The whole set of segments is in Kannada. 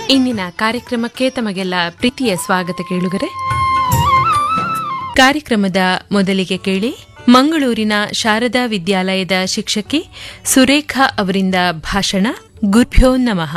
ಇಂದಿನ ಕಾರ್ಯಕ್ರಮಕ್ಕೆ ತಮಗೆಲ್ಲ ಪ್ರೀತಿಯ ಸ್ವಾಗತ ಕೇಳುಗರೆ ಕಾರ್ಯಕ್ರಮದ ಮೊದಲಿಗೆ ಕೇಳಿ ಮಂಗಳೂರಿನ ಶಾರದಾ ವಿದ್ಯಾಲಯದ ಶಿಕ್ಷಕಿ ಸುರೇಖಾ ಅವರಿಂದ ಭಾಷಣ ಗುರುಭ್ಯೋ ನಮಃ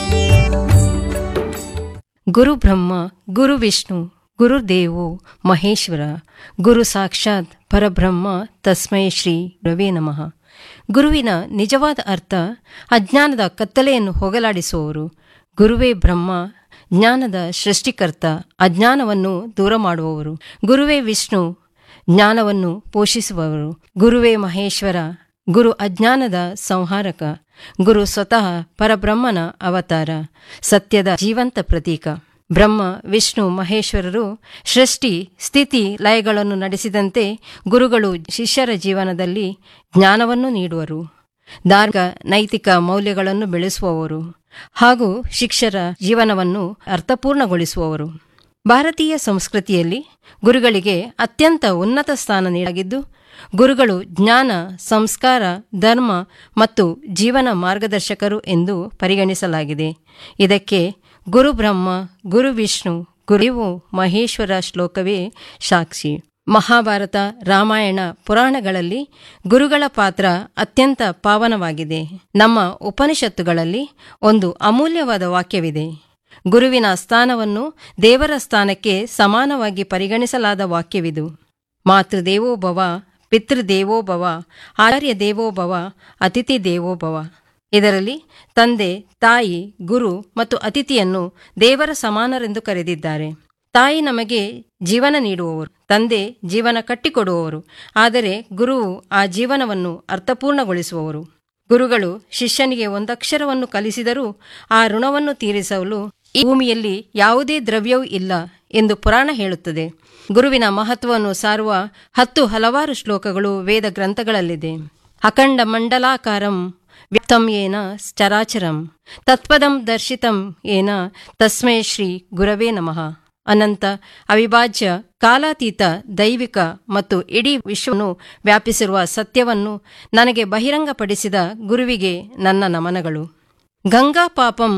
ಗುರು ಬ್ರಹ್ಮ ಗುರು ವಿಷ್ಣು ಗುರುದೇವೋ ಮಹೇಶ್ವರ ಗುರು ಸಾಕ್ಷಾತ್ ಪರಬ್ರಹ್ಮ ತಸ್ಮೈ ಶ್ರೀ ರವೇ ನಮಃ ಗುರುವಿನ ನಿಜವಾದ ಅರ್ಥ ಅಜ್ಞಾನದ ಕತ್ತಲೆಯನ್ನು ಹೋಗಲಾಡಿಸುವವರು ಗುರುವೇ ಬ್ರಹ್ಮ ಜ್ಞಾನದ ಸೃಷ್ಟಿಕರ್ತ ಅಜ್ಞಾನವನ್ನು ದೂರ ಮಾಡುವವರು ಗುರುವೇ ವಿಷ್ಣು ಜ್ಞಾನವನ್ನು ಪೋಷಿಸುವವರು ಗುರುವೇ ಮಹೇಶ್ವರ ಗುರು ಅಜ್ಞಾನದ ಸಂಹಾರಕ ಗುರು ಸ್ವತಃ ಪರಬ್ರಹ್ಮನ ಅವತಾರ ಸತ್ಯದ ಜೀವಂತ ಪ್ರತೀಕ ಬ್ರಹ್ಮ ವಿಷ್ಣು ಮಹೇಶ್ವರರು ಸೃಷ್ಟಿ ಸ್ಥಿತಿ ಲಯಗಳನ್ನು ನಡೆಸಿದಂತೆ ಗುರುಗಳು ಶಿಷ್ಯರ ಜೀವನದಲ್ಲಿ ಜ್ಞಾನವನ್ನು ನೀಡುವರು ಧಾರ್ಮಿಕ ನೈತಿಕ ಮೌಲ್ಯಗಳನ್ನು ಬೆಳೆಸುವವರು ಹಾಗೂ ಶಿಕ್ಷರ ಜೀವನವನ್ನು ಅರ್ಥಪೂರ್ಣಗೊಳಿಸುವವರು ಭಾರತೀಯ ಸಂಸ್ಕೃತಿಯಲ್ಲಿ ಗುರುಗಳಿಗೆ ಅತ್ಯಂತ ಉನ್ನತ ಸ್ಥಾನ ನೀಡಲಾಗಿದ್ದು ಗುರುಗಳು ಜ್ಞಾನ ಸಂಸ್ಕಾರ ಧರ್ಮ ಮತ್ತು ಜೀವನ ಮಾರ್ಗದರ್ಶಕರು ಎಂದು ಪರಿಗಣಿಸಲಾಗಿದೆ ಇದಕ್ಕೆ ಗುರು ಬ್ರಹ್ಮ ಗುರು ವಿಷ್ಣು ಗುರುವು ಮಹೇಶ್ವರ ಶ್ಲೋಕವೇ ಸಾಕ್ಷಿ ಮಹಾಭಾರತ ರಾಮಾಯಣ ಪುರಾಣಗಳಲ್ಲಿ ಗುರುಗಳ ಪಾತ್ರ ಅತ್ಯಂತ ಪಾವನವಾಗಿದೆ ನಮ್ಮ ಉಪನಿಷತ್ತುಗಳಲ್ಲಿ ಒಂದು ಅಮೂಲ್ಯವಾದ ವಾಕ್ಯವಿದೆ ಗುರುವಿನ ಸ್ಥಾನವನ್ನು ದೇವರ ಸ್ಥಾನಕ್ಕೆ ಸಮಾನವಾಗಿ ಪರಿಗಣಿಸಲಾದ ವಾಕ್ಯವಿದು ಮಾತೃದೇವೋಭವ ಪಿತೃದೇವೋಭವ ಆಚಾರ್ಯ ದೇವೋಭವ ಅತಿಥಿ ದೇವೋಭವ ಇದರಲ್ಲಿ ತಂದೆ ತಾಯಿ ಗುರು ಮತ್ತು ಅತಿಥಿಯನ್ನು ದೇವರ ಸಮಾನರೆಂದು ಕರೆದಿದ್ದಾರೆ ತಾಯಿ ನಮಗೆ ಜೀವನ ನೀಡುವವರು ತಂದೆ ಜೀವನ ಕಟ್ಟಿಕೊಡುವವರು ಆದರೆ ಗುರುವು ಆ ಜೀವನವನ್ನು ಅರ್ಥಪೂರ್ಣಗೊಳಿಸುವವರು ಗುರುಗಳು ಶಿಷ್ಯನಿಗೆ ಒಂದಕ್ಷರವನ್ನು ಕಲಿಸಿದರೂ ಆ ಋಣವನ್ನು ತೀರಿಸಲು ಈ ಭೂಮಿಯಲ್ಲಿ ಯಾವುದೇ ದ್ರವ್ಯವೂ ಇಲ್ಲ ಎಂದು ಪುರಾಣ ಹೇಳುತ್ತದೆ ಗುರುವಿನ ಮಹತ್ವವನ್ನು ಸಾರುವ ಹತ್ತು ಹಲವಾರು ಶ್ಲೋಕಗಳು ವೇದ ಗ್ರಂಥಗಳಲ್ಲಿದೆ ಅಖಂಡ ಮಂಡಲಾಕಾರಂ ವ್ಯಕ್ತಂ ಏನ ಚರಾಚರಂ ತತ್ಪದಂ ದರ್ಶಿತಂ ಏನ ತಸ್ಮೈ ಶ್ರೀ ಗುರವೇ ನಮಃ ಅನಂತ ಅವಿಭಾಜ್ಯ ಕಾಲಾತೀತ ದೈವಿಕ ಮತ್ತು ಇಡೀ ವಿಶ್ವವನ್ನು ವ್ಯಾಪಿಸಿರುವ ಸತ್ಯವನ್ನು ನನಗೆ ಬಹಿರಂಗಪಡಿಸಿದ ಗುರುವಿಗೆ ನನ್ನ ನಮನಗಳು ಗಂಗಾ ಪಾಪಂ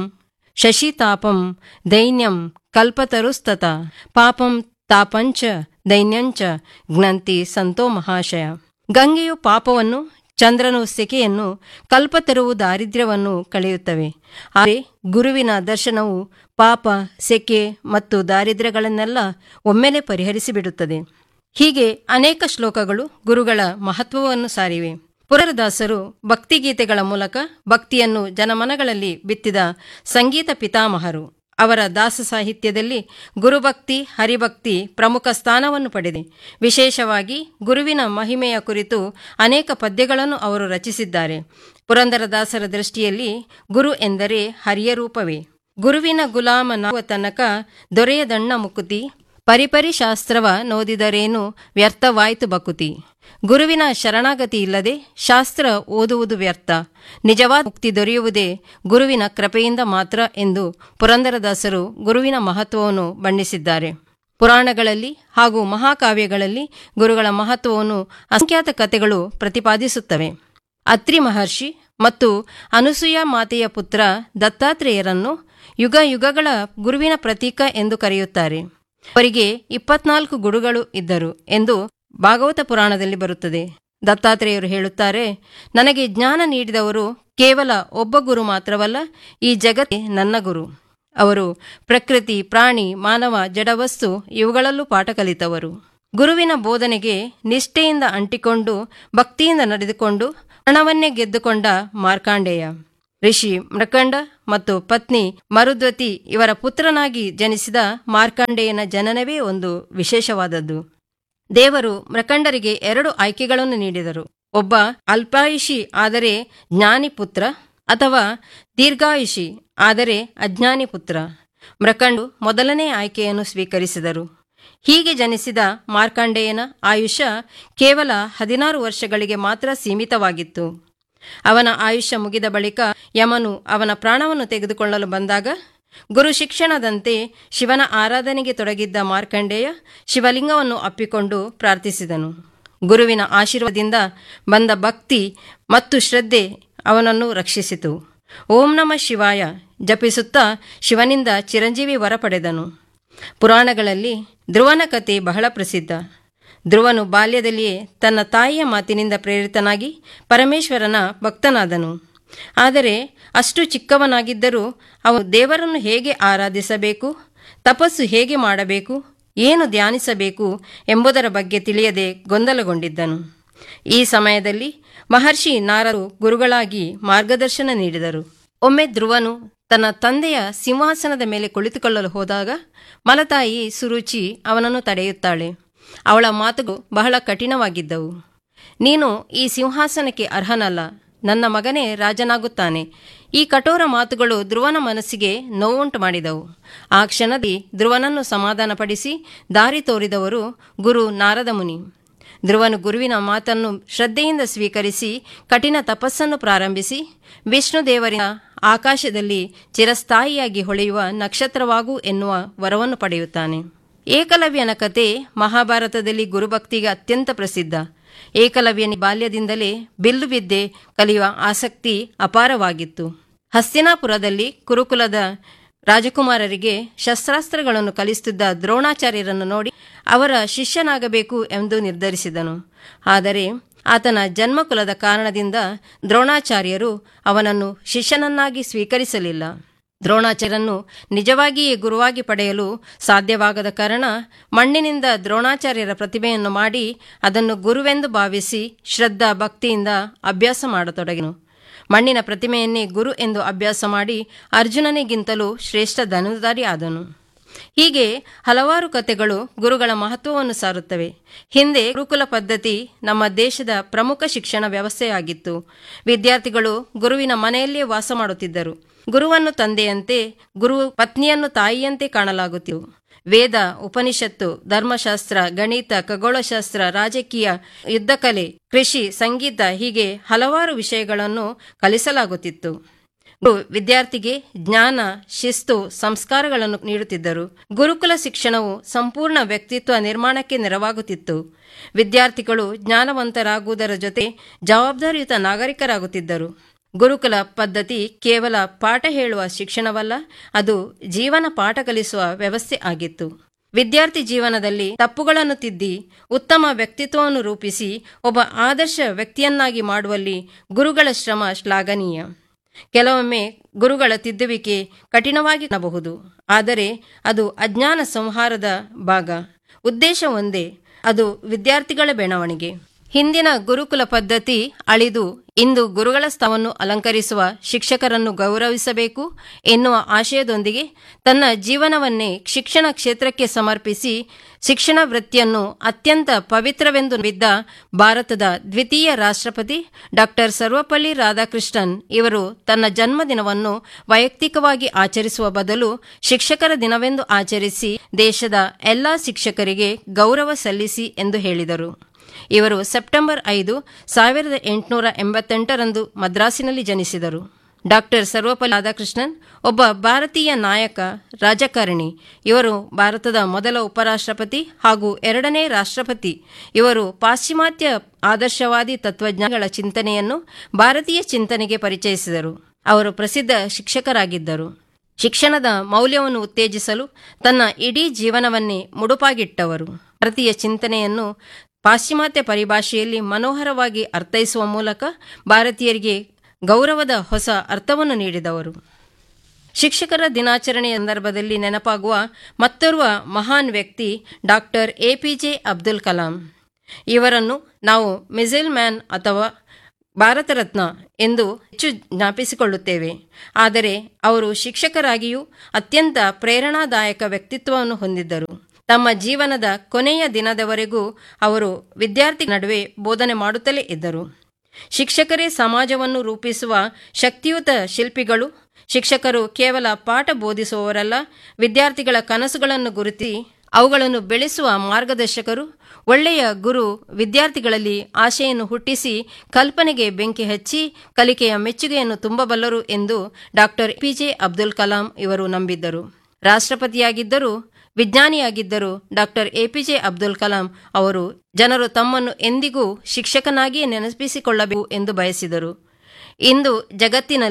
ಶಶಿತಾಪಂ ದೈನ್ಯಂ ಕಲ್ಪತರುಸ್ತತ ಪಾಪಂ ತಾಪಂಚ ದೈನ್ಯಂಚ ಜ್ಞಂತಿ ಸಂತೋ ಮಹಾಶಯ ಗಂಗೆಯು ಪಾಪವನ್ನು ಚಂದ್ರನು ಸೆಕೆಯನ್ನು ಕಲ್ಪತರುವು ದಾರಿದ್ರ್ಯವನ್ನು ಕಳೆಯುತ್ತವೆ ಆದರೆ ಗುರುವಿನ ದರ್ಶನವು ಪಾಪ ಸೆಕೆ ಮತ್ತು ದಾರಿದ್ರ್ಯಗಳನ್ನೆಲ್ಲ ಒಮ್ಮೆಲೆ ಪರಿಹರಿಸಿಬಿಡುತ್ತದೆ ಹೀಗೆ ಅನೇಕ ಶ್ಲೋಕಗಳು ಗುರುಗಳ ಮಹತ್ವವನ್ನು ಸಾರಿವೆ ಪುರರದಾಸರು ಭಕ್ತಿಗೀತೆಗಳ ಮೂಲಕ ಭಕ್ತಿಯನ್ನು ಜನಮನಗಳಲ್ಲಿ ಬಿತ್ತಿದ ಸಂಗೀತ ಪಿತಾಮಹರು ಅವರ ದಾಸ ಸಾಹಿತ್ಯದಲ್ಲಿ ಗುರುಭಕ್ತಿ ಹರಿಭಕ್ತಿ ಪ್ರಮುಖ ಸ್ಥಾನವನ್ನು ಪಡೆದೆ ವಿಶೇಷವಾಗಿ ಗುರುವಿನ ಮಹಿಮೆಯ ಕುರಿತು ಅನೇಕ ಪದ್ಯಗಳನ್ನು ಅವರು ರಚಿಸಿದ್ದಾರೆ ಪುರಂದರದಾಸರ ದೃಷ್ಟಿಯಲ್ಲಿ ಗುರು ಎಂದರೆ ಹರಿಯ ರೂಪವೇ ಗುರುವಿನ ಗುಲಾಮನಾಗುವ ತನಕ ದೊರೆಯದಣ್ಣ ಮುಕುತಿ ಪರಿಪರಿ ಶಾಸ್ತ್ರವ ನೋದಿದರೇನು ವ್ಯರ್ಥವಾಯ್ತು ಬಕುತಿ ಗುರುವಿನ ಶರಣಾಗತಿ ಇಲ್ಲದೆ ಶಾಸ್ತ್ರ ಓದುವುದು ವ್ಯರ್ಥ ನಿಜವಾದ ಮುಕ್ತಿ ದೊರೆಯುವುದೇ ಗುರುವಿನ ಕೃಪೆಯಿಂದ ಮಾತ್ರ ಎಂದು ಪುರಂದರದಾಸರು ಗುರುವಿನ ಮಹತ್ವವನ್ನು ಬಣ್ಣಿಸಿದ್ದಾರೆ ಪುರಾಣಗಳಲ್ಲಿ ಹಾಗೂ ಮಹಾಕಾವ್ಯಗಳಲ್ಲಿ ಗುರುಗಳ ಮಹತ್ವವನ್ನು ಅಸಂಖ್ಯಾತ ಕಥೆಗಳು ಪ್ರತಿಪಾದಿಸುತ್ತವೆ ಅತ್ರಿ ಮಹರ್ಷಿ ಮತ್ತು ಅನುಸೂಯ ಮಾತೆಯ ಪುತ್ರ ದತ್ತಾತ್ರೇಯರನ್ನು ಯುಗ ಯುಗಗಳ ಗುರುವಿನ ಪ್ರತೀಕ ಎಂದು ಕರೆಯುತ್ತಾರೆ ಅವರಿಗೆ ಇಪ್ಪತ್ನಾಲ್ಕು ಗುರುಗಳು ಇದ್ದರು ಎಂದು ಭಾಗವತ ಪುರಾಣದಲ್ಲಿ ಬರುತ್ತದೆ ದತ್ತಾತ್ರೇಯರು ಹೇಳುತ್ತಾರೆ ನನಗೆ ಜ್ಞಾನ ನೀಡಿದವರು ಕೇವಲ ಒಬ್ಬ ಗುರು ಮಾತ್ರವಲ್ಲ ಈ ಜಗತ್ತೇ ನನ್ನ ಗುರು ಅವರು ಪ್ರಕೃತಿ ಪ್ರಾಣಿ ಮಾನವ ಜಡವಸ್ತು ಇವುಗಳಲ್ಲೂ ಪಾಠ ಕಲಿತವರು ಗುರುವಿನ ಬೋಧನೆಗೆ ನಿಷ್ಠೆಯಿಂದ ಅಂಟಿಕೊಂಡು ಭಕ್ತಿಯಿಂದ ನಡೆದುಕೊಂಡು ಹಣವನ್ನೇ ಗೆದ್ದುಕೊಂಡ ಮಾರ್ಕಾಂಡೇಯ ಋಷಿ ಮೃಕಂಡ ಮತ್ತು ಪತ್ನಿ ಮರುದ್ವತಿ ಇವರ ಪುತ್ರನಾಗಿ ಜನಿಸಿದ ಮಾರ್ಕಾಂಡೇಯನ ಜನನವೇ ಒಂದು ವಿಶೇಷವಾದದ್ದು ದೇವರು ಮೃಕಂಡರಿಗೆ ಎರಡು ಆಯ್ಕೆಗಳನ್ನು ನೀಡಿದರು ಒಬ್ಬ ಅಲ್ಪಾಯುಷಿ ಆದರೆ ಜ್ಞಾನಿ ಪುತ್ರ ಅಥವಾ ದೀರ್ಘಾಯುಷಿ ಆದರೆ ಅಜ್ಞಾನಿ ಪುತ್ರ ಮೃಕಂಡು ಮೊದಲನೇ ಆಯ್ಕೆಯನ್ನು ಸ್ವೀಕರಿಸಿದರು ಹೀಗೆ ಜನಿಸಿದ ಮಾರ್ಕಾಂಡೇಯನ ಆಯುಷ್ಯ ಕೇವಲ ಹದಿನಾರು ವರ್ಷಗಳಿಗೆ ಮಾತ್ರ ಸೀಮಿತವಾಗಿತ್ತು ಅವನ ಆಯುಷ್ಯ ಮುಗಿದ ಬಳಿಕ ಯಮನು ಅವನ ಪ್ರಾಣವನ್ನು ತೆಗೆದುಕೊಳ್ಳಲು ಬಂದಾಗ ಗುರು ಶಿಕ್ಷಣದಂತೆ ಶಿವನ ಆರಾಧನೆಗೆ ತೊಡಗಿದ್ದ ಮಾರ್ಕಂಡೇಯ ಶಿವಲಿಂಗವನ್ನು ಅಪ್ಪಿಕೊಂಡು ಪ್ರಾರ್ಥಿಸಿದನು ಗುರುವಿನ ಆಶೀರ್ವಾದದಿಂದ ಬಂದ ಭಕ್ತಿ ಮತ್ತು ಶ್ರದ್ಧೆ ಅವನನ್ನು ರಕ್ಷಿಸಿತು ಓಂ ನಮ ಶಿವಾಯ ಜಪಿಸುತ್ತಾ ಶಿವನಿಂದ ಚಿರಂಜೀವಿ ವರ ಪಡೆದನು ಪುರಾಣಗಳಲ್ಲಿ ಧ್ರುವನ ಕಥೆ ಬಹಳ ಪ್ರಸಿದ್ಧ ಧ್ರುವನು ಬಾಲ್ಯದಲ್ಲಿಯೇ ತನ್ನ ತಾಯಿಯ ಮಾತಿನಿಂದ ಪ್ರೇರಿತನಾಗಿ ಪರಮೇಶ್ವರನ ಭಕ್ತನಾದನು ಆದರೆ ಅಷ್ಟು ಚಿಕ್ಕವನಾಗಿದ್ದರೂ ಅವನು ದೇವರನ್ನು ಹೇಗೆ ಆರಾಧಿಸಬೇಕು ತಪಸ್ಸು ಹೇಗೆ ಮಾಡಬೇಕು ಏನು ಧ್ಯಾನಿಸಬೇಕು ಎಂಬುದರ ಬಗ್ಗೆ ತಿಳಿಯದೆ ಗೊಂದಲಗೊಂಡಿದ್ದನು ಈ ಸಮಯದಲ್ಲಿ ಮಹರ್ಷಿ ನಾರರು ಗುರುಗಳಾಗಿ ಮಾರ್ಗದರ್ಶನ ನೀಡಿದರು ಒಮ್ಮೆ ಧ್ರುವನು ತನ್ನ ತಂದೆಯ ಸಿಂಹಾಸನದ ಮೇಲೆ ಕುಳಿತುಕೊಳ್ಳಲು ಹೋದಾಗ ಮಲತಾಯಿ ಸುರುಚಿ ಅವನನ್ನು ತಡೆಯುತ್ತಾಳೆ ಅವಳ ಮಾತುಗಳು ಬಹಳ ಕಠಿಣವಾಗಿದ್ದವು ನೀನು ಈ ಸಿಂಹಾಸನಕ್ಕೆ ಅರ್ಹನಲ್ಲ ನನ್ನ ಮಗನೇ ರಾಜನಾಗುತ್ತಾನೆ ಈ ಕಠೋರ ಮಾತುಗಳು ಧ್ರುವನ ಮನಸ್ಸಿಗೆ ನೋವುಂಟು ಮಾಡಿದವು ಆ ಕ್ಷಣದಲ್ಲಿ ಧ್ರುವನನ್ನು ಸಮಾಧಾನಪಡಿಸಿ ದಾರಿ ತೋರಿದವರು ಗುರು ನಾರದ ಮುನಿ ಧ್ರುವನು ಗುರುವಿನ ಮಾತನ್ನು ಶ್ರದ್ಧೆಯಿಂದ ಸ್ವೀಕರಿಸಿ ಕಠಿಣ ತಪಸ್ಸನ್ನು ಪ್ರಾರಂಭಿಸಿ ವಿಷ್ಣುದೇವರಿನ ಆಕಾಶದಲ್ಲಿ ಚಿರಸ್ಥಾಯಿಯಾಗಿ ಹೊಳೆಯುವ ನಕ್ಷತ್ರವಾಗು ಎನ್ನುವ ವರವನ್ನು ಪಡೆಯುತ್ತಾನೆ ಏಕಲವ್ಯನ ಕತೆ ಮಹಾಭಾರತದಲ್ಲಿ ಗುರುಭಕ್ತಿಗೆ ಅತ್ಯಂತ ಪ್ರಸಿದ್ಧ ಏಕಲವ್ಯನ ಬಾಲ್ಯದಿಂದಲೇ ಬಿಲ್ಲು ವಿದ್ಯೆ ಕಲಿಯುವ ಆಸಕ್ತಿ ಅಪಾರವಾಗಿತ್ತು ಹಸ್ತಿನಾಪುರದಲ್ಲಿ ಕುರುಕುಲದ ರಾಜಕುಮಾರರಿಗೆ ಶಸ್ತ್ರಾಸ್ತ್ರಗಳನ್ನು ಕಲಿಸುತ್ತಿದ್ದ ದ್ರೋಣಾಚಾರ್ಯರನ್ನು ನೋಡಿ ಅವರ ಶಿಷ್ಯನಾಗಬೇಕು ಎಂದು ನಿರ್ಧರಿಸಿದನು ಆದರೆ ಆತನ ಜನ್ಮಕುಲದ ಕಾರಣದಿಂದ ದ್ರೋಣಾಚಾರ್ಯರು ಅವನನ್ನು ಶಿಷ್ಯನನ್ನಾಗಿ ಸ್ವೀಕರಿಸಲಿಲ್ಲ ದ್ರೋಣಾಚಾರ್ಯರನ್ನು ನಿಜವಾಗಿಯೇ ಗುರುವಾಗಿ ಪಡೆಯಲು ಸಾಧ್ಯವಾಗದ ಕಾರಣ ಮಣ್ಣಿನಿಂದ ದ್ರೋಣಾಚಾರ್ಯರ ಪ್ರತಿಭೆಯನ್ನು ಮಾಡಿ ಅದನ್ನು ಗುರುವೆಂದು ಭಾವಿಸಿ ಶ್ರದ್ಧಾ ಭಕ್ತಿಯಿಂದ ಅಭ್ಯಾಸ ಮಾಡತೊಡಗಿನು ಮಣ್ಣಿನ ಪ್ರತಿಮೆಯನ್ನೇ ಗುರು ಎಂದು ಅಭ್ಯಾಸ ಮಾಡಿ ಅರ್ಜುನನಿಗಿಂತಲೂ ಶ್ರೇಷ್ಠ ಧನುಧಾರಿ ಆದನು ಹೀಗೆ ಹಲವಾರು ಕಥೆಗಳು ಗುರುಗಳ ಮಹತ್ವವನ್ನು ಸಾರುತ್ತವೆ ಹಿಂದೆ ಗುರುಕುಲ ಪದ್ಧತಿ ನಮ್ಮ ದೇಶದ ಪ್ರಮುಖ ಶಿಕ್ಷಣ ವ್ಯವಸ್ಥೆಯಾಗಿತ್ತು ವಿದ್ಯಾರ್ಥಿಗಳು ಗುರುವಿನ ಮನೆಯಲ್ಲಿಯೇ ವಾಸ ಮಾಡುತ್ತಿದ್ದರು ಗುರುವನ್ನು ತಂದೆಯಂತೆ ಗುರು ಪತ್ನಿಯನ್ನು ತಾಯಿಯಂತೆ ಕಾಣಲಾಗುತ್ತಿವು ವೇದ ಉಪನಿಷತ್ತು ಧರ್ಮಶಾಸ್ತ್ರ ಗಣಿತ ಖಗೋಳಶಾಸ್ತ್ರ ರಾಜಕೀಯ ಯುದ್ಧಕಲೆ ಕೃಷಿ ಸಂಗೀತ ಹೀಗೆ ಹಲವಾರು ವಿಷಯಗಳನ್ನು ಕಲಿಸಲಾಗುತ್ತಿತ್ತು ಗುರು ವಿದ್ಯಾರ್ಥಿಗೆ ಜ್ಞಾನ ಶಿಸ್ತು ಸಂಸ್ಕಾರಗಳನ್ನು ನೀಡುತ್ತಿದ್ದರು ಗುರುಕುಲ ಶಿಕ್ಷಣವು ಸಂಪೂರ್ಣ ವ್ಯಕ್ತಿತ್ವ ನಿರ್ಮಾಣಕ್ಕೆ ನೆರವಾಗುತ್ತಿತ್ತು ವಿದ್ಯಾರ್ಥಿಗಳು ಜ್ಞಾನವಂತರಾಗುವುದರ ಜೊತೆ ಜವಾಬ್ದಾರಿಯುತ ನಾಗರಿಕರಾಗುತ್ತಿದ್ದರು ಗುರುಕುಲ ಪದ್ಧತಿ ಕೇವಲ ಪಾಠ ಹೇಳುವ ಶಿಕ್ಷಣವಲ್ಲ ಅದು ಜೀವನ ಪಾಠ ಕಲಿಸುವ ವ್ಯವಸ್ಥೆ ಆಗಿತ್ತು ವಿದ್ಯಾರ್ಥಿ ಜೀವನದಲ್ಲಿ ತಪ್ಪುಗಳನ್ನು ತಿದ್ದಿ ಉತ್ತಮ ವ್ಯಕ್ತಿತ್ವವನ್ನು ರೂಪಿಸಿ ಒಬ್ಬ ಆದರ್ಶ ವ್ಯಕ್ತಿಯನ್ನಾಗಿ ಮಾಡುವಲ್ಲಿ ಗುರುಗಳ ಶ್ರಮ ಶ್ಲಾಘನೀಯ ಕೆಲವೊಮ್ಮೆ ಗುರುಗಳ ತಿದ್ದುವಿಕೆ ಕಠಿಣವಾಗಿ ಕಾಣಬಹುದು ಆದರೆ ಅದು ಅಜ್ಞಾನ ಸಂಹಾರದ ಭಾಗ ಉದ್ದೇಶ ಒಂದೇ ಅದು ವಿದ್ಯಾರ್ಥಿಗಳ ಬೆಳವಣಿಗೆ ಹಿಂದಿನ ಗುರುಕುಲ ಪದ್ಧತಿ ಅಳಿದು ಇಂದು ಗುರುಗಳ ಸ್ಥಾನವನ್ನು ಅಲಂಕರಿಸುವ ಶಿಕ್ಷಕರನ್ನು ಗೌರವಿಸಬೇಕು ಎನ್ನುವ ಆಶಯದೊಂದಿಗೆ ತನ್ನ ಜೀವನವನ್ನೇ ಶಿಕ್ಷಣ ಕ್ಷೇತ್ರಕ್ಕೆ ಸಮರ್ಪಿಸಿ ಶಿಕ್ಷಣ ವೃತ್ತಿಯನ್ನು ಅತ್ಯಂತ ಪವಿತ್ರವೆಂದು ಬಿದ್ದ ಭಾರತದ ದ್ವಿತೀಯ ರಾಷ್ಟ್ರಪತಿ ಡಾಕ್ಟರ್ ಸರ್ವಪಲ್ಲಿ ರಾಧಾಕೃಷ್ಣನ್ ಇವರು ತನ್ನ ಜನ್ಮದಿನವನ್ನು ವೈಯಕ್ತಿಕವಾಗಿ ಆಚರಿಸುವ ಬದಲು ಶಿಕ್ಷಕರ ದಿನವೆಂದು ಆಚರಿಸಿ ದೇಶದ ಎಲ್ಲಾ ಶಿಕ್ಷಕರಿಗೆ ಗೌರವ ಸಲ್ಲಿಸಿ ಎಂದು ಹೇಳಿದರು ಇವರು ಸೆಪ್ಟೆಂಬರ್ ಐದು ಸಾವಿರದ ಎಂಟುನೂರ ಎಂಬತ್ತೆಂಟರಂದು ಮದ್ರಾಸಿನಲ್ಲಿ ಜನಿಸಿದರು ಡಾಕ್ಟರ್ ಸರ್ವಪಲ್ಲಿ ರಾಧಾಕೃಷ್ಣನ್ ಒಬ್ಬ ಭಾರತೀಯ ನಾಯಕ ರಾಜಕಾರಣಿ ಇವರು ಭಾರತದ ಮೊದಲ ಉಪರಾಷ್ಟ್ರಪತಿ ಹಾಗೂ ಎರಡನೇ ರಾಷ್ಟ್ರಪತಿ ಇವರು ಪಾಶ್ಚಿಮಾತ್ಯ ಆದರ್ಶವಾದಿ ತತ್ವಜ್ಞಾನಗಳ ಚಿಂತನೆಯನ್ನು ಭಾರತೀಯ ಚಿಂತನೆಗೆ ಪರಿಚಯಿಸಿದರು ಅವರು ಪ್ರಸಿದ್ಧ ಶಿಕ್ಷಕರಾಗಿದ್ದರು ಶಿಕ್ಷಣದ ಮೌಲ್ಯವನ್ನು ಉತ್ತೇಜಿಸಲು ತನ್ನ ಇಡೀ ಜೀವನವನ್ನೇ ಮುಡುಪಾಗಿಟ್ಟವರು ಭಾರತೀಯ ಚಿಂತನೆಯನ್ನು ಪಾಶ್ಚಿಮಾತ್ಯ ಪರಿಭಾಷೆಯಲ್ಲಿ ಮನೋಹರವಾಗಿ ಅರ್ಥೈಸುವ ಮೂಲಕ ಭಾರತೀಯರಿಗೆ ಗೌರವದ ಹೊಸ ಅರ್ಥವನ್ನು ನೀಡಿದವರು ಶಿಕ್ಷಕರ ದಿನಾಚರಣೆಯ ಸಂದರ್ಭದಲ್ಲಿ ನೆನಪಾಗುವ ಮತ್ತೋರ್ವ ಮಹಾನ್ ವ್ಯಕ್ತಿ ಡಾಕ್ಟರ್ ಎಪಿಜೆ ಅಬ್ದುಲ್ ಕಲಾಂ ಇವರನ್ನು ನಾವು ಮಿಸೈಲ್ ಮ್ಯಾನ್ ಅಥವಾ ಭಾರತ ರತ್ನ ಎಂದು ಹೆಚ್ಚು ಜ್ಞಾಪಿಸಿಕೊಳ್ಳುತ್ತೇವೆ ಆದರೆ ಅವರು ಶಿಕ್ಷಕರಾಗಿಯೂ ಅತ್ಯಂತ ಪ್ರೇರಣಾದಾಯಕ ವ್ಯಕ್ತಿತ್ವವನ್ನು ಹೊಂದಿದ್ದರು ತಮ್ಮ ಜೀವನದ ಕೊನೆಯ ದಿನದವರೆಗೂ ಅವರು ವಿದ್ಯಾರ್ಥಿ ನಡುವೆ ಬೋಧನೆ ಮಾಡುತ್ತಲೇ ಇದ್ದರು ಶಿಕ್ಷಕರೇ ಸಮಾಜವನ್ನು ರೂಪಿಸುವ ಶಕ್ತಿಯುತ ಶಿಲ್ಪಿಗಳು ಶಿಕ್ಷಕರು ಕೇವಲ ಪಾಠ ಬೋಧಿಸುವವರಲ್ಲ ವಿದ್ಯಾರ್ಥಿಗಳ ಕನಸುಗಳನ್ನು ಗುರುತಿ ಅವುಗಳನ್ನು ಬೆಳೆಸುವ ಮಾರ್ಗದರ್ಶಕರು ಒಳ್ಳೆಯ ಗುರು ವಿದ್ಯಾರ್ಥಿಗಳಲ್ಲಿ ಆಶೆಯನ್ನು ಹುಟ್ಟಿಸಿ ಕಲ್ಪನೆಗೆ ಬೆಂಕಿ ಹಚ್ಚಿ ಕಲಿಕೆಯ ಮೆಚ್ಚುಗೆಯನ್ನು ತುಂಬಬಲ್ಲರು ಎಂದು ಡಾಕ್ಟರ್ ಪಿಜೆ ಅಬ್ದುಲ್ ಕಲಾಂ ಇವರು ನಂಬಿದ್ದರು ರಾಷ್ಟ್ರಪತಿಯಾಗಿದ್ದರೂ ವಿಜ್ಞಾನಿಯಾಗಿದ್ದರು ಡಾಕ್ಟರ್ ಎಪಿಜೆ ಅಬ್ದುಲ್ ಕಲಾಂ ಅವರು ಜನರು ತಮ್ಮನ್ನು ಎಂದಿಗೂ ಶಿಕ್ಷಕನಾಗಿಯೇ ನೆನಪಿಸಿಕೊಳ್ಳಬೇಕು ಎಂದು ಬಯಸಿದರು ಇಂದು ಜಗತ್ತಿನಲ್ಲಿ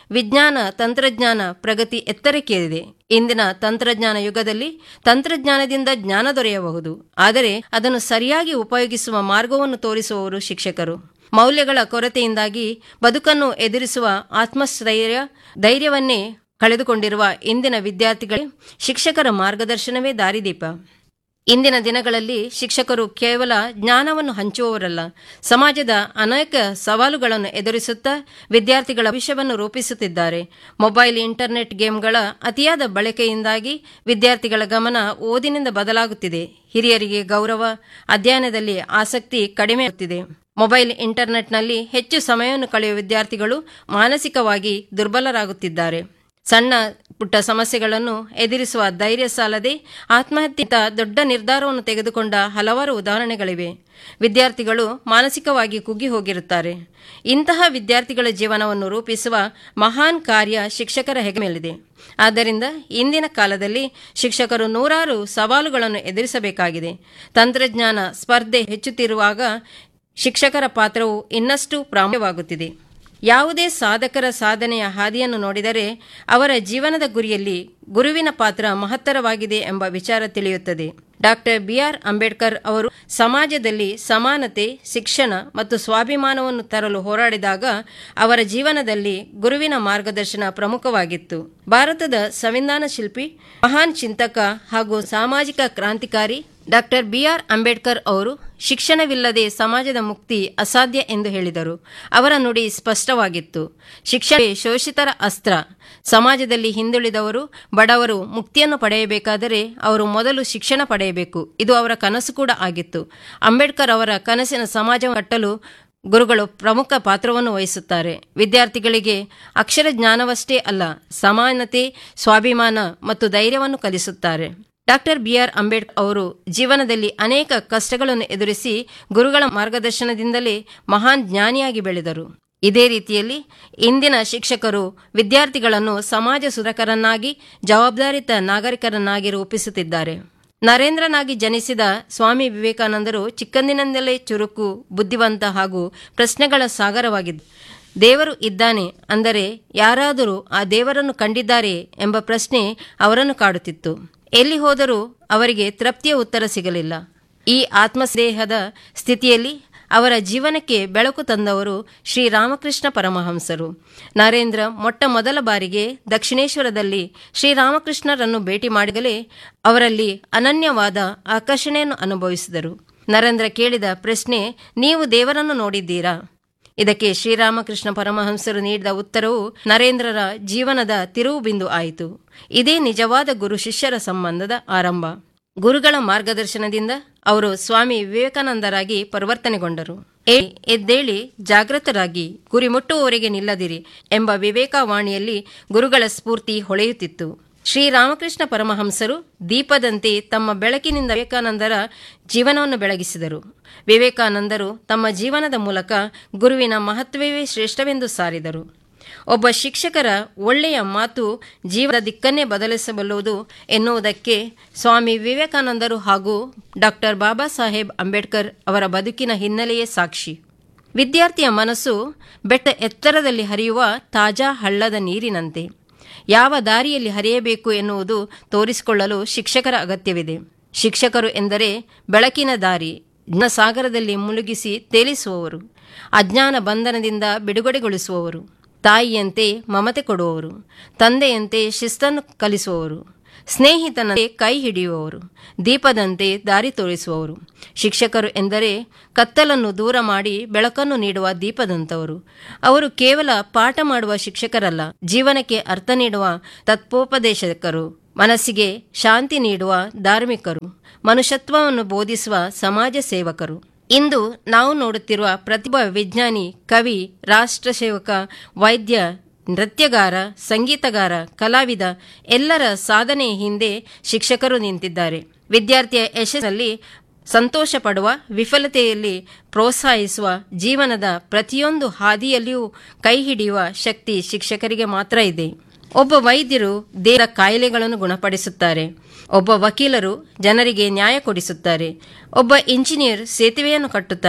ವಿಜ್ಞಾನ ತಂತ್ರಜ್ಞಾನ ಪ್ರಗತಿ ಎತ್ತರಕ್ಕೇರಿದೆ ಇಂದಿನ ತಂತ್ರಜ್ಞಾನ ಯುಗದಲ್ಲಿ ತಂತ್ರಜ್ಞಾನದಿಂದ ಜ್ಞಾನ ದೊರೆಯಬಹುದು ಆದರೆ ಅದನ್ನು ಸರಿಯಾಗಿ ಉಪಯೋಗಿಸುವ ಮಾರ್ಗವನ್ನು ತೋರಿಸುವವರು ಶಿಕ್ಷಕರು ಮೌಲ್ಯಗಳ ಕೊರತೆಯಿಂದಾಗಿ ಬದುಕನ್ನು ಎದುರಿಸುವ ಆತ್ಮಸ್ಥೈರ್ಯ ಧೈರ್ಯವನ್ನೇ ಕಳೆದುಕೊಂಡಿರುವ ಇಂದಿನ ವಿದ್ಯಾರ್ಥಿಗಳಿಗೆ ಶಿಕ್ಷಕರ ಮಾರ್ಗದರ್ಶನವೇ ದಾರಿದೀಪ ಇಂದಿನ ದಿನಗಳಲ್ಲಿ ಶಿಕ್ಷಕರು ಕೇವಲ ಜ್ಞಾನವನ್ನು ಹಂಚುವವರಲ್ಲ ಸಮಾಜದ ಅನೇಕ ಸವಾಲುಗಳನ್ನು ಎದುರಿಸುತ್ತಾ ವಿದ್ಯಾರ್ಥಿಗಳ ಭವಿಷ್ಯವನ್ನು ರೂಪಿಸುತ್ತಿದ್ದಾರೆ ಮೊಬೈಲ್ ಇಂಟರ್ನೆಟ್ ಗೇಮ್ಗಳ ಅತಿಯಾದ ಬಳಕೆಯಿಂದಾಗಿ ವಿದ್ಯಾರ್ಥಿಗಳ ಗಮನ ಓದಿನಿಂದ ಬದಲಾಗುತ್ತಿದೆ ಹಿರಿಯರಿಗೆ ಗೌರವ ಅಧ್ಯಯನದಲ್ಲಿ ಆಸಕ್ತಿ ಕಡಿಮೆ ಆಗುತ್ತಿದೆ ಮೊಬೈಲ್ ಇಂಟರ್ನೆಟ್ನಲ್ಲಿ ಹೆಚ್ಚು ಸಮಯವನ್ನು ಕಳೆಯುವ ವಿದ್ಯಾರ್ಥಿಗಳು ಮಾನಸಿಕವಾಗಿ ದುರ್ಬಲರಾಗುತ್ತಿದ್ದಾರೆ ಸಣ್ಣ ಪುಟ್ಟ ಸಮಸ್ಯೆಗಳನ್ನು ಎದುರಿಸುವ ಧೈರ್ಯ ಸಾಲದೆ ಆತ್ಮಹತ್ಯೆಂತ ದೊಡ್ಡ ನಿರ್ಧಾರವನ್ನು ತೆಗೆದುಕೊಂಡ ಹಲವಾರು ಉದಾಹರಣೆಗಳಿವೆ ವಿದ್ಯಾರ್ಥಿಗಳು ಮಾನಸಿಕವಾಗಿ ಕುಗ್ಗಿ ಹೋಗಿರುತ್ತಾರೆ ಇಂತಹ ವಿದ್ಯಾರ್ಥಿಗಳ ಜೀವನವನ್ನು ರೂಪಿಸುವ ಮಹಾನ್ ಕಾರ್ಯ ಶಿಕ್ಷಕರ ಹೆಗೆ ಮೇಲಿದೆ ಆದ್ದರಿಂದ ಇಂದಿನ ಕಾಲದಲ್ಲಿ ಶಿಕ್ಷಕರು ನೂರಾರು ಸವಾಲುಗಳನ್ನು ಎದುರಿಸಬೇಕಾಗಿದೆ ತಂತ್ರಜ್ಞಾನ ಸ್ಪರ್ಧೆ ಹೆಚ್ಚುತ್ತಿರುವಾಗ ಶಿಕ್ಷಕರ ಪಾತ್ರವು ಇನ್ನಷ್ಟು ಪ್ರಾಮುಖ್ಯವಾಗುತ್ತಿದೆ ಯಾವುದೇ ಸಾಧಕರ ಸಾಧನೆಯ ಹಾದಿಯನ್ನು ನೋಡಿದರೆ ಅವರ ಜೀವನದ ಗುರಿಯಲ್ಲಿ ಗುರುವಿನ ಪಾತ್ರ ಮಹತ್ತರವಾಗಿದೆ ಎಂಬ ವಿಚಾರ ತಿಳಿಯುತ್ತದೆ ಡಾಕ್ಟರ್ ಬಿಆರ್ ಅಂಬೇಡ್ಕರ್ ಅವರು ಸಮಾಜದಲ್ಲಿ ಸಮಾನತೆ ಶಿಕ್ಷಣ ಮತ್ತು ಸ್ವಾಭಿಮಾನವನ್ನು ತರಲು ಹೋರಾಡಿದಾಗ ಅವರ ಜೀವನದಲ್ಲಿ ಗುರುವಿನ ಮಾರ್ಗದರ್ಶನ ಪ್ರಮುಖವಾಗಿತ್ತು ಭಾರತದ ಸಂವಿಧಾನ ಶಿಲ್ಪಿ ಮಹಾನ್ ಚಿಂತಕ ಹಾಗೂ ಸಾಮಾಜಿಕ ಕ್ರಾಂತಿಕಾರಿ ಡಾಕ್ಟರ್ ಬಿಆರ್ ಅಂಬೇಡ್ಕರ್ ಅವರು ಶಿಕ್ಷಣವಿಲ್ಲದೆ ಸಮಾಜದ ಮುಕ್ತಿ ಅಸಾಧ್ಯ ಎಂದು ಹೇಳಿದರು ಅವರ ನುಡಿ ಸ್ಪಷ್ಟವಾಗಿತ್ತು ಶಿಕ್ಷಣ ಶೋಷಿತರ ಅಸ್ತ್ರ ಸಮಾಜದಲ್ಲಿ ಹಿಂದುಳಿದವರು ಬಡವರು ಮುಕ್ತಿಯನ್ನು ಪಡೆಯಬೇಕಾದರೆ ಅವರು ಮೊದಲು ಶಿಕ್ಷಣ ಪಡೆಯಬೇಕು ಇದು ಅವರ ಕನಸು ಕೂಡ ಆಗಿತ್ತು ಅಂಬೇಡ್ಕರ್ ಅವರ ಕನಸಿನ ಸಮಾಜ ಕಟ್ಟಲು ಗುರುಗಳು ಪ್ರಮುಖ ಪಾತ್ರವನ್ನು ವಹಿಸುತ್ತಾರೆ ವಿದ್ಯಾರ್ಥಿಗಳಿಗೆ ಅಕ್ಷರ ಜ್ಞಾನವಷ್ಟೇ ಅಲ್ಲ ಸಮಾನತೆ ಸ್ವಾಭಿಮಾನ ಮತ್ತು ಧೈರ್ಯವನ್ನು ಕಲಿಸುತ್ತಾರೆ ಡಾಕ್ಟರ್ ಬಿಆರ್ ಅಂಬೇಡ್ಕರ್ ಅವರು ಜೀವನದಲ್ಲಿ ಅನೇಕ ಕಷ್ಟಗಳನ್ನು ಎದುರಿಸಿ ಗುರುಗಳ ಮಾರ್ಗದರ್ಶನದಿಂದಲೇ ಮಹಾನ್ ಜ್ಞಾನಿಯಾಗಿ ಬೆಳೆದರು ಇದೇ ರೀತಿಯಲ್ಲಿ ಇಂದಿನ ಶಿಕ್ಷಕರು ವಿದ್ಯಾರ್ಥಿಗಳನ್ನು ಸಮಾಜ ಸುಧಾರಕರನ್ನಾಗಿ ಜವಾಬ್ದಾರಿತ ನಾಗರಿಕರನ್ನಾಗಿ ರೂಪಿಸುತ್ತಿದ್ದಾರೆ ನರೇಂದ್ರನಾಗಿ ಜನಿಸಿದ ಸ್ವಾಮಿ ವಿವೇಕಾನಂದರು ಚಿಕ್ಕಂದಿನಿಂದಲೇ ಚುರುಕು ಬುದ್ಧಿವಂತ ಹಾಗೂ ಪ್ರಶ್ನೆಗಳ ಸಾಗರವಾಗಿದ್ದರು ದೇವರು ಇದ್ದಾನೆ ಅಂದರೆ ಯಾರಾದರೂ ಆ ದೇವರನ್ನು ಕಂಡಿದ್ದಾರೆಯೇ ಎಂಬ ಪ್ರಶ್ನೆ ಅವರನ್ನು ಕಾಡುತ್ತಿತ್ತು ಎಲ್ಲಿ ಹೋದರೂ ಅವರಿಗೆ ತೃಪ್ತಿಯ ಉತ್ತರ ಸಿಗಲಿಲ್ಲ ಈ ಆತ್ಮಸ್ನೇಹದ ಸ್ಥಿತಿಯಲ್ಲಿ ಅವರ ಜೀವನಕ್ಕೆ ಬೆಳಕು ತಂದವರು ಶ್ರೀರಾಮಕೃಷ್ಣ ಪರಮಹಂಸರು ನರೇಂದ್ರ ಮೊಟ್ಟ ಮೊದಲ ಬಾರಿಗೆ ದಕ್ಷಿಣೇಶ್ವರದಲ್ಲಿ ಶ್ರೀರಾಮಕೃಷ್ಣರನ್ನು ಭೇಟಿ ಮಾಡಿದಲೇ ಅವರಲ್ಲಿ ಅನನ್ಯವಾದ ಆಕರ್ಷಣೆಯನ್ನು ಅನುಭವಿಸಿದರು ನರೇಂದ್ರ ಕೇಳಿದ ಪ್ರಶ್ನೆ ನೀವು ದೇವರನ್ನು ನೋಡಿದ್ದೀರಾ ಇದಕ್ಕೆ ಶ್ರೀರಾಮಕೃಷ್ಣ ಪರಮಹಂಸರು ನೀಡಿದ ಉತ್ತರವು ನರೇಂದ್ರರ ಜೀವನದ ತಿರುವು ಬಿಂದು ಆಯಿತು ಇದೇ ನಿಜವಾದ ಗುರು ಶಿಷ್ಯರ ಸಂಬಂಧದ ಆರಂಭ ಗುರುಗಳ ಮಾರ್ಗದರ್ಶನದಿಂದ ಅವರು ಸ್ವಾಮಿ ವಿವೇಕಾನಂದರಾಗಿ ಪರಿವರ್ತನೆಗೊಂಡರು ಏ ಎದ್ದೇಳಿ ಜಾಗೃತರಾಗಿ ಗುರಿ ಮುಟ್ಟುವವರೆಗೆ ನಿಲ್ಲದಿರಿ ಎಂಬ ವಿವೇಕವಾಣಿಯಲ್ಲಿ ಗುರುಗಳ ಸ್ಫೂರ್ತಿ ಹೊಳೆಯುತ್ತಿತ್ತು ಶ್ರೀರಾಮಕೃಷ್ಣ ಪರಮಹಂಸರು ದೀಪದಂತೆ ತಮ್ಮ ಬೆಳಕಿನಿಂದ ವಿವೇಕಾನಂದರ ಜೀವನವನ್ನು ಬೆಳಗಿಸಿದರು ವಿವೇಕಾನಂದರು ತಮ್ಮ ಜೀವನದ ಮೂಲಕ ಗುರುವಿನ ಮಹತ್ವವೇ ಶ್ರೇಷ್ಠವೆಂದು ಸಾರಿದರು ಒಬ್ಬ ಶಿಕ್ಷಕರ ಒಳ್ಳೆಯ ಮಾತು ಜೀವದ ದಿಕ್ಕನ್ನೇ ಬದಲಿಸಬಲ್ಲುವುದು ಎನ್ನುವುದಕ್ಕೆ ಸ್ವಾಮಿ ವಿವೇಕಾನಂದರು ಹಾಗೂ ಡಾಕ್ಟರ್ ಬಾಬಾ ಸಾಹೇಬ್ ಅಂಬೇಡ್ಕರ್ ಅವರ ಬದುಕಿನ ಹಿನ್ನೆಲೆಯೇ ಸಾಕ್ಷಿ ವಿದ್ಯಾರ್ಥಿಯ ಮನಸ್ಸು ಬೆಟ್ಟ ಎತ್ತರದಲ್ಲಿ ಹರಿಯುವ ತಾಜಾ ಹಳ್ಳದ ನೀರಿನಂತೆ ಯಾವ ದಾರಿಯಲ್ಲಿ ಹರಿಯಬೇಕು ಎನ್ನುವುದು ತೋರಿಸಿಕೊಳ್ಳಲು ಶಿಕ್ಷಕರ ಅಗತ್ಯವಿದೆ ಶಿಕ್ಷಕರು ಎಂದರೆ ಬೆಳಕಿನ ದಾರಿ ಜ್ಞಾನಸಾಗರದಲ್ಲಿ ಮುಳುಗಿಸಿ ತೇಲಿಸುವವರು ಅಜ್ಞಾನ ಬಂಧನದಿಂದ ಬಿಡುಗಡೆಗೊಳಿಸುವವರು ತಾಯಿಯಂತೆ ಮಮತೆ ಕೊಡುವವರು ತಂದೆಯಂತೆ ಶಿಸ್ತನ್ನು ಕಲಿಸುವವರು ಸ್ನೇಹಿತನಂತೆ ಕೈ ಹಿಡಿಯುವವರು ದೀಪದಂತೆ ದಾರಿ ತೋರಿಸುವವರು ಶಿಕ್ಷಕರು ಎಂದರೆ ಕತ್ತಲನ್ನು ದೂರ ಮಾಡಿ ಬೆಳಕನ್ನು ನೀಡುವ ದೀಪದಂತವರು ಅವರು ಕೇವಲ ಪಾಠ ಮಾಡುವ ಶಿಕ್ಷಕರಲ್ಲ ಜೀವನಕ್ಕೆ ಅರ್ಥ ನೀಡುವ ತತ್ವೋಪದೇಶಕರು ಮನಸ್ಸಿಗೆ ಶಾಂತಿ ನೀಡುವ ಧಾರ್ಮಿಕರು ಮನುಷ್ಯತ್ವವನ್ನು ಬೋಧಿಸುವ ಸಮಾಜ ಸೇವಕರು ಇಂದು ನಾವು ನೋಡುತ್ತಿರುವ ಪ್ರತಿಭಾ ವಿಜ್ಞಾನಿ ಕವಿ ರಾಷ್ಟ್ರ ಸೇವಕ ವೈದ್ಯ ನೃತ್ಯಗಾರ ಸಂಗೀತಗಾರ ಕಲಾವಿದ ಎಲ್ಲರ ಸಾಧನೆಯ ಹಿಂದೆ ಶಿಕ್ಷಕರು ನಿಂತಿದ್ದಾರೆ ವಿದ್ಯಾರ್ಥಿಯ ಯಶಸ್ಸಲ್ಲಿ ಸಂತೋಷ ಪಡುವ ವಿಫಲತೆಯಲ್ಲಿ ಪ್ರೋತ್ಸಾಹಿಸುವ ಜೀವನದ ಪ್ರತಿಯೊಂದು ಹಾದಿಯಲ್ಲಿಯೂ ಕೈ ಹಿಡಿಯುವ ಶಕ್ತಿ ಶಿಕ್ಷಕರಿಗೆ ಮಾತ್ರ ಇದೆ ಒಬ್ಬ ವೈದ್ಯರು ದೇಹದ ಕಾಯಿಲೆಗಳನ್ನು ಗುಣಪಡಿಸುತ್ತಾರೆ ಒಬ್ಬ ವಕೀಲರು ಜನರಿಗೆ ನ್ಯಾಯ ಕೊಡಿಸುತ್ತಾರೆ ಒಬ್ಬ ಇಂಜಿನಿಯರ್ ಸೇತುವೆಯನ್ನು ಕಟ್ಟುತ್ತಾರೆ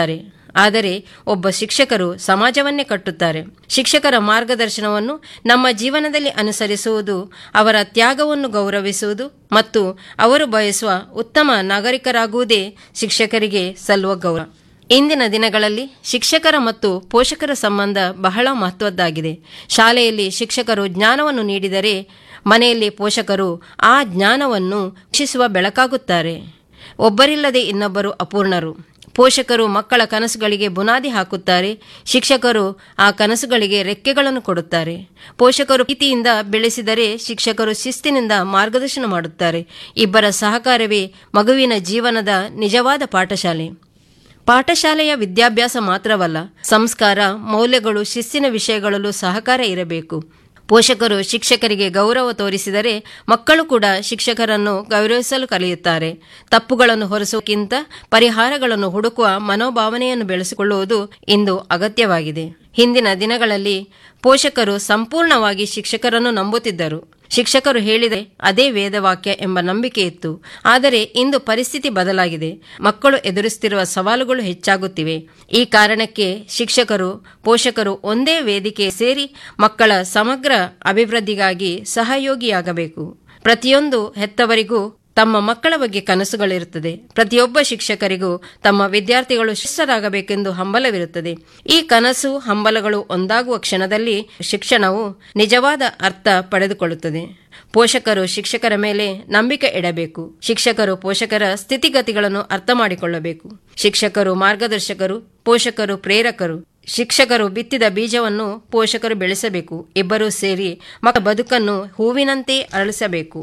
ಆದರೆ ಒಬ್ಬ ಶಿಕ್ಷಕರು ಸಮಾಜವನ್ನೇ ಕಟ್ಟುತ್ತಾರೆ ಶಿಕ್ಷಕರ ಮಾರ್ಗದರ್ಶನವನ್ನು ನಮ್ಮ ಜೀವನದಲ್ಲಿ ಅನುಸರಿಸುವುದು ಅವರ ತ್ಯಾಗವನ್ನು ಗೌರವಿಸುವುದು ಮತ್ತು ಅವರು ಬಯಸುವ ಉತ್ತಮ ನಾಗರಿಕರಾಗುವುದೇ ಶಿಕ್ಷಕರಿಗೆ ಸಲ್ಲುವ ಗೌರವ ಇಂದಿನ ದಿನಗಳಲ್ಲಿ ಶಿಕ್ಷಕರ ಮತ್ತು ಪೋಷಕರ ಸಂಬಂಧ ಬಹಳ ಮಹತ್ವದ್ದಾಗಿದೆ ಶಾಲೆಯಲ್ಲಿ ಶಿಕ್ಷಕರು ಜ್ಞಾನವನ್ನು ನೀಡಿದರೆ ಮನೆಯಲ್ಲಿ ಪೋಷಕರು ಆ ಜ್ಞಾನವನ್ನು ಶಿಕ್ಷಿಸುವ ಬೆಳಕಾಗುತ್ತಾರೆ ಒಬ್ಬರಿಲ್ಲದೆ ಇನ್ನೊಬ್ಬರು ಅಪೂರ್ಣರು ಪೋಷಕರು ಮಕ್ಕಳ ಕನಸುಗಳಿಗೆ ಬುನಾದಿ ಹಾಕುತ್ತಾರೆ ಶಿಕ್ಷಕರು ಆ ಕನಸುಗಳಿಗೆ ರೆಕ್ಕೆಗಳನ್ನು ಕೊಡುತ್ತಾರೆ ಪೋಷಕರು ಪ್ರೀತಿಯಿಂದ ಬೆಳೆಸಿದರೆ ಶಿಕ್ಷಕರು ಶಿಸ್ತಿನಿಂದ ಮಾರ್ಗದರ್ಶನ ಮಾಡುತ್ತಾರೆ ಇಬ್ಬರ ಸಹಕಾರವೇ ಮಗುವಿನ ಜೀವನದ ನಿಜವಾದ ಪಾಠಶಾಲೆ ಪಾಠಶಾಲೆಯ ವಿದ್ಯಾಭ್ಯಾಸ ಮಾತ್ರವಲ್ಲ ಸಂಸ್ಕಾರ ಮೌಲ್ಯಗಳು ಶಿಸ್ತಿನ ವಿಷಯಗಳಲ್ಲೂ ಸಹಕಾರ ಇರಬೇಕು ಪೋಷಕರು ಶಿಕ್ಷಕರಿಗೆ ಗೌರವ ತೋರಿಸಿದರೆ ಮಕ್ಕಳು ಕೂಡ ಶಿಕ್ಷಕರನ್ನು ಗೌರವಿಸಲು ಕಲಿಯುತ್ತಾರೆ ತಪ್ಪುಗಳನ್ನು ಹೊರಿಸುವುದಕ್ಕಿಂತ ಪರಿಹಾರಗಳನ್ನು ಹುಡುಕುವ ಮನೋಭಾವನೆಯನ್ನು ಬೆಳೆಸಿಕೊಳ್ಳುವುದು ಇಂದು ಅಗತ್ಯವಾಗಿದೆ ಹಿಂದಿನ ದಿನಗಳಲ್ಲಿ ಪೋಷಕರು ಸಂಪೂರ್ಣವಾಗಿ ಶಿಕ್ಷಕರನ್ನು ನಂಬುತ್ತಿದ್ದರು ಶಿಕ್ಷಕರು ಹೇಳಿದರೆ ಅದೇ ವೇದವಾಕ್ಯ ಎಂಬ ನಂಬಿಕೆ ಇತ್ತು ಆದರೆ ಇಂದು ಪರಿಸ್ಥಿತಿ ಬದಲಾಗಿದೆ ಮಕ್ಕಳು ಎದುರಿಸುತ್ತಿರುವ ಸವಾಲುಗಳು ಹೆಚ್ಚಾಗುತ್ತಿವೆ ಈ ಕಾರಣಕ್ಕೆ ಶಿಕ್ಷಕರು ಪೋಷಕರು ಒಂದೇ ವೇದಿಕೆ ಸೇರಿ ಮಕ್ಕಳ ಸಮಗ್ರ ಅಭಿವೃದ್ಧಿಗಾಗಿ ಸಹಯೋಗಿಯಾಗಬೇಕು ಪ್ರತಿಯೊಂದು ಹೆತ್ತವರಿಗೂ ತಮ್ಮ ಮಕ್ಕಳ ಬಗ್ಗೆ ಕನಸುಗಳಿರುತ್ತದೆ ಪ್ರತಿಯೊಬ್ಬ ಶಿಕ್ಷಕರಿಗೂ ತಮ್ಮ ವಿದ್ಯಾರ್ಥಿಗಳು ಶಿಷ್ಟರಾಗಬೇಕೆಂದು ಹಂಬಲವಿರುತ್ತದೆ ಈ ಕನಸು ಹಂಬಲಗಳು ಒಂದಾಗುವ ಕ್ಷಣದಲ್ಲಿ ಶಿಕ್ಷಣವು ನಿಜವಾದ ಅರ್ಥ ಪಡೆದುಕೊಳ್ಳುತ್ತದೆ ಪೋಷಕರು ಶಿಕ್ಷಕರ ಮೇಲೆ ನಂಬಿಕೆ ಇಡಬೇಕು ಶಿಕ್ಷಕರು ಪೋಷಕರ ಸ್ಥಿತಿಗತಿಗಳನ್ನು ಅರ್ಥ ಮಾಡಿಕೊಳ್ಳಬೇಕು ಶಿಕ್ಷಕರು ಮಾರ್ಗದರ್ಶಕರು ಪೋಷಕರು ಪ್ರೇರಕರು ಶಿಕ್ಷಕರು ಬಿತ್ತಿದ ಬೀಜವನ್ನು ಪೋಷಕರು ಬೆಳೆಸಬೇಕು ಇಬ್ಬರೂ ಸೇರಿ ಮಕ್ಕಳ ಬದುಕನ್ನು ಹೂವಿನಂತೆ ಅರಳಿಸಬೇಕು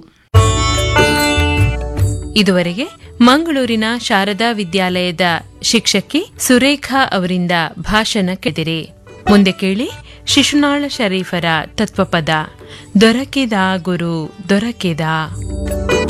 ಇದುವರೆಗೆ ಮಂಗಳೂರಿನ ಶಾರದಾ ವಿದ್ಯಾಲಯದ ಶಿಕ್ಷಕಿ ಸುರೇಖಾ ಅವರಿಂದ ಭಾಷಣ ಕೇಳಿದಿರಿ ಮುಂದೆ ಕೇಳಿ ಶಿಶುನಾಳ ಶರೀಫರ ತತ್ವಪದ ದೊರಕಿದ ಗುರು ದೊರಕಿದ